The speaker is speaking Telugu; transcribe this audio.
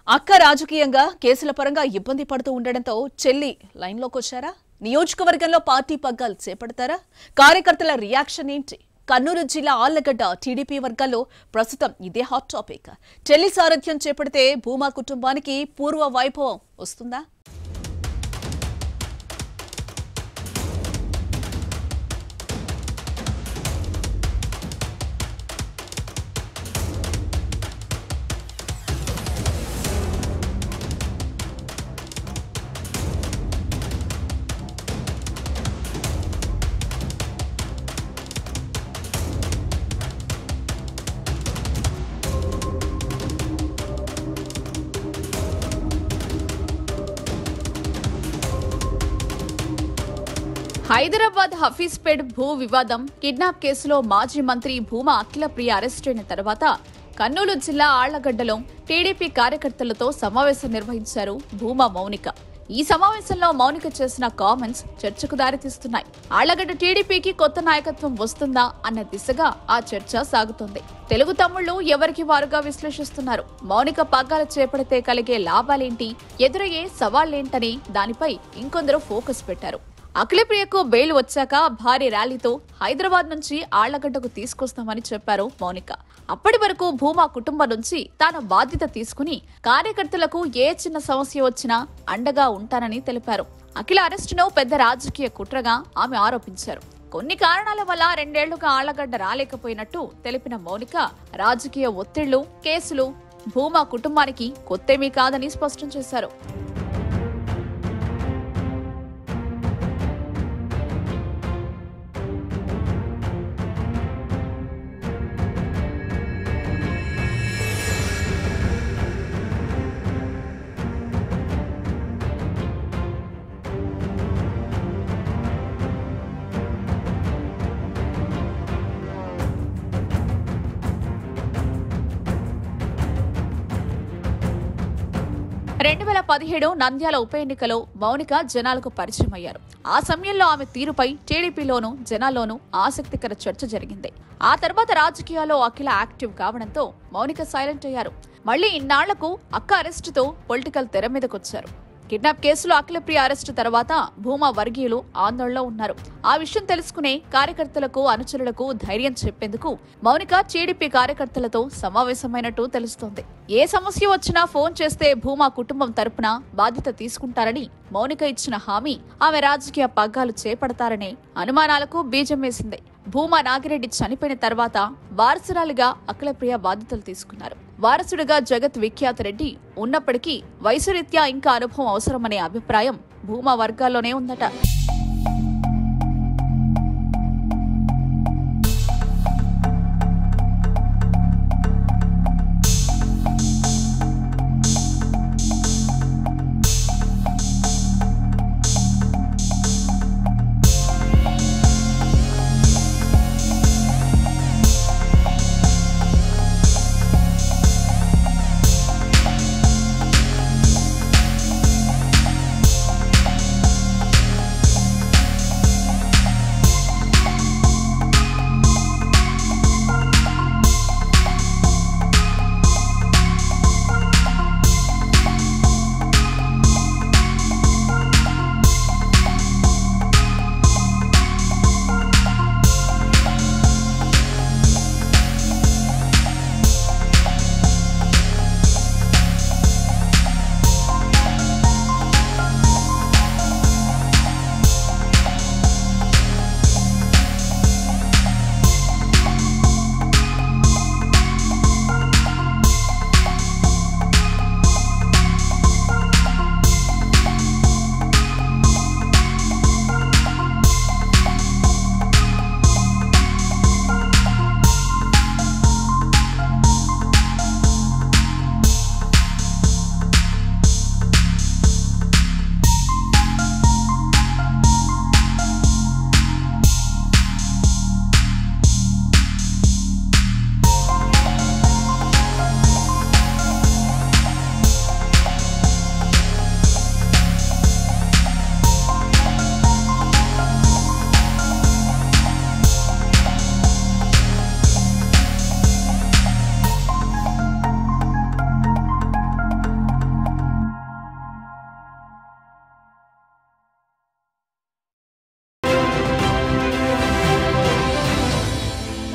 అక్క రాజకీయంగా కేసుల పరంగా ఇబ్బంది పడుతూ ఉండడంతో చెల్లి లైన్లోకి వచ్చారా నియోజకవర్గంలో పార్టీ పగ్గాలు చేపడతారా కార్యకర్తల రియాక్షన్ ఏంటి కర్నూలు జిల్లా ఆళ్లగడ్డ టీడీపీ వర్గాల్లో ప్రస్తుతం ఇదే హాట్ టాపిక్ చెల్లి సారథ్యం చేపడితే భూమా కుటుంబానికి పూర్వ వైభవం వస్తుందా హైదరాబాద్ హఫీజ్పేట్ భూ వివాదం కిడ్నాప్ కేసులో మాజీ మంత్రి భూమా అఖిలప్రియ అరెస్ట్ అయిన తర్వాత కర్నూలు జిల్లా ఆళ్లగడ్డలో టీడీపీ కార్యకర్తలతో సమావేశం నిర్వహించారు భూమా మౌనిక ఈ సమావేశంలో మౌనిక చేసిన కామెంట్స్ చర్చకు దారితీస్తున్నాయి ఆళ్లగడ్డ టీడీపీకి కొత్త నాయకత్వం వస్తుందా అన్న దిశగా ఆ చర్చ సాగుతోంది తెలుగు తమ్ముళ్లు ఎవరికి వారుగా విశ్లేషిస్తున్నారు మౌనిక పగ్గాలు చేపడితే కలిగే లాభాలేంటి ఎదురయ్యే సవాళ్లేంటని దానిపై ఇంకొందరు ఫోకస్ పెట్టారు అఖిలప్రియకు బెయిల్ వచ్చాక భారీ ర్యాలీతో హైదరాబాద్ నుంచి ఆళ్లగడ్డకు తీసుకొస్తామని చెప్పారు మౌనిక అప్పటి వరకు భూమా కుటుంబం నుంచి తాను బాధ్యత తీసుకుని కార్యకర్తలకు ఏ చిన్న సమస్య వచ్చినా అండగా ఉంటానని తెలిపారు అఖిల అరెస్టును పెద్ద రాజకీయ కుట్రగా ఆమె ఆరోపించారు కొన్ని కారణాల వల్ల రెండేళ్లుగా ఆళ్లగడ్డ రాలేకపోయినట్టు తెలిపిన మౌనిక రాజకీయ ఒత్తిళ్లు కేసులు భూమా కుటుంబానికి కొత్తేమీ కాదని స్పష్టం చేశారు రెండు వేల పదిహేడు నంద్యాల ఉప ఎన్నికలో మౌనిక జనాలకు పరిచయం అయ్యారు ఆ సమయంలో ఆమె తీరుపై టీడీపీలోనూ జనాల్లోనూ ఆసక్తికర చర్చ జరిగింది ఆ తర్వాత రాజకీయాల్లో అఖిల యాక్టివ్ కావడంతో మౌనిక సైలెంట్ అయ్యారు మళ్లీ ఇన్నాళ్లకు అక్క అరెస్టుతో పొలిటికల్ తెర మీదకొచ్చారు కిడ్నాప్ కేసులో అఖిలప్రియ అరెస్టు తర్వాత భూమా వర్గీయులు ఆందోళనలో ఉన్నారు ఆ విషయం తెలుసుకునే కార్యకర్తలకు అనుచరులకు ధైర్యం చెప్పేందుకు మౌనిక టీడీపీ కార్యకర్తలతో సమావేశమైనట్టు తెలుస్తోంది ఏ సమస్య వచ్చినా ఫోన్ చేస్తే భూమా కుటుంబం తరపున బాధ్యత తీసుకుంటారని మౌనిక ఇచ్చిన హామీ ఆమె రాజకీయ పగ్గాలు చేపడతారనే అనుమానాలకు బీజం వేసింది భూమా నాగిరెడ్డి చనిపోయిన తర్వాత వారసురాలిగా అఖిలప్రియ బాధ్యతలు తీసుకున్నారు వారసుడిగా జగత్ విఖ్యాత్ రెడ్డి ఉన్నప్పటికీ వయసురీత్యా ఇంకా అనుభవం అవసరమనే అభిప్రాయం భూమా వర్గాల్లోనే ఉందట